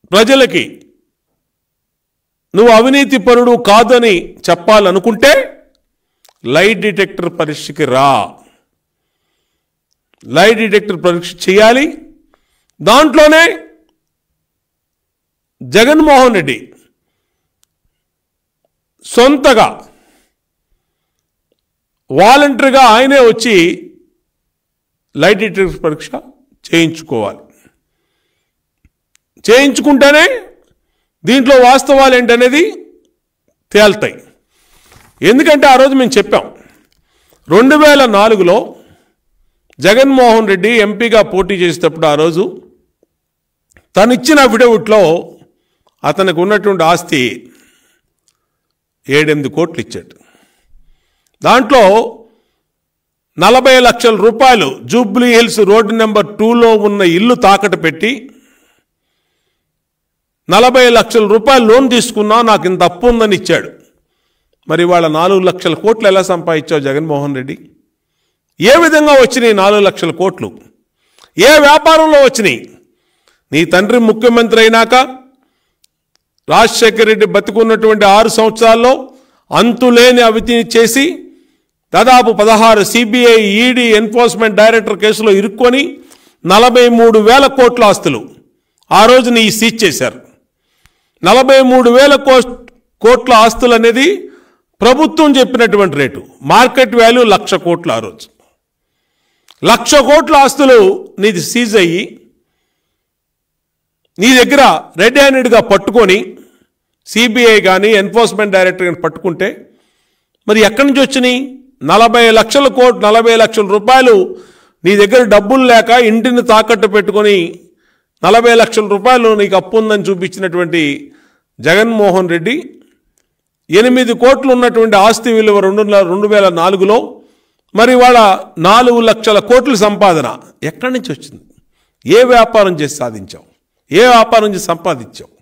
ప్రజలకి నువ్వు అవినీతి పరుడు కాదని చెప్పాలనుకుంటే లైట్ డిటెక్టర్ పరీక్షకి రా లైట్ డిటెక్టర్ పరీక్ష చేయాలి దాంట్లోనే జగన్మోహన్ రెడ్డి సొంతగా వాలంటరీగా ఆయనే వచ్చి లైట్ డిటెక్టర్ పరీక్ష చేయించుకోవాలి చేయించుకుంటేనే దీంట్లో వాస్తవాలు ఏంటనేది తేల్తాయి ఎందుకంటే ఆ రోజు మేము చెప్పాం రెండు వేల నాలుగులో జగన్మోహన్ రెడ్డి ఎంపీగా పోటీ చేసేటప్పుడు ఆ రోజు తను ఇచ్చిన అఫిడవిట్లో అతనికి ఉన్నటువంటి ఆస్తి ఏడెనిమిది కోట్లు ఇచ్చాడు దాంట్లో నలభై లక్షల రూపాయలు జూబ్లీ హిల్స్ రోడ్డు నెంబర్ టూలో ఉన్న ఇల్లు తాకట్టు పెట్టి నలభై లక్షల రూపాయలు లోన్ తీసుకున్నా నాకు ఇంత అప్పు ఉందని ఇచ్చాడు మరి వాళ్ళ నాలుగు లక్షల కోట్లు ఎలా సంపాదించావు జగన్మోహన్ రెడ్డి ఏ విధంగా వచ్చినాయి నాలుగు లక్షల కోట్లు ఏ వ్యాపారంలో వచ్చినాయి నీ తండ్రి ముఖ్యమంత్రి అయినాక రాజశేఖర రెడ్డి బతికున్నటువంటి ఆరు సంవత్సరాల్లో అంతులేని అవినీతి చేసి దాదాపు పదహారు సిబిఐ ఈడీ ఎన్ఫోర్స్మెంట్ డైరెక్టర్ కేసులో ఇరుక్కొని నలభై మూడు వేల కోట్ల ఆస్తులు ఆ రోజు నీ సీజ్ చేశారు నలభై మూడు వేల కో కోట్ల ఆస్తులు అనేది ప్రభుత్వం చెప్పినటువంటి రేటు మార్కెట్ వాల్యూ లక్ష కోట్లు ఆ రోజు లక్ష కోట్ల ఆస్తులు నీది సీజ్ అయ్యి నీ దగ్గర రెడ్ హ్యాండెడ్గా పట్టుకొని సిబిఐ కానీ ఎన్ఫోర్స్మెంట్ డైరెక్టర్ కానీ పట్టుకుంటే మరి ఎక్కడి నుంచి వచ్చినాయి నలభై లక్షల కోట్ నలభై లక్షల రూపాయలు నీ దగ్గర డబ్బులు లేక ఇంటిని తాకట్టు పెట్టుకొని నలభై లక్షల రూపాయలు నీకు అప్పు ఉందని చూపించినటువంటి జగన్మోహన్ రెడ్డి ఎనిమిది కోట్లు ఉన్నటువంటి ఆస్తి విలువ రెండు రెండు వేల నాలుగులో మరి వాళ్ళ నాలుగు లక్షల కోట్ల సంపాదన ఎక్కడి నుంచి వచ్చింది ఏ వ్యాపారం చేసి సాధించావు ఏ వ్యాపారం చేసి సంపాదించావు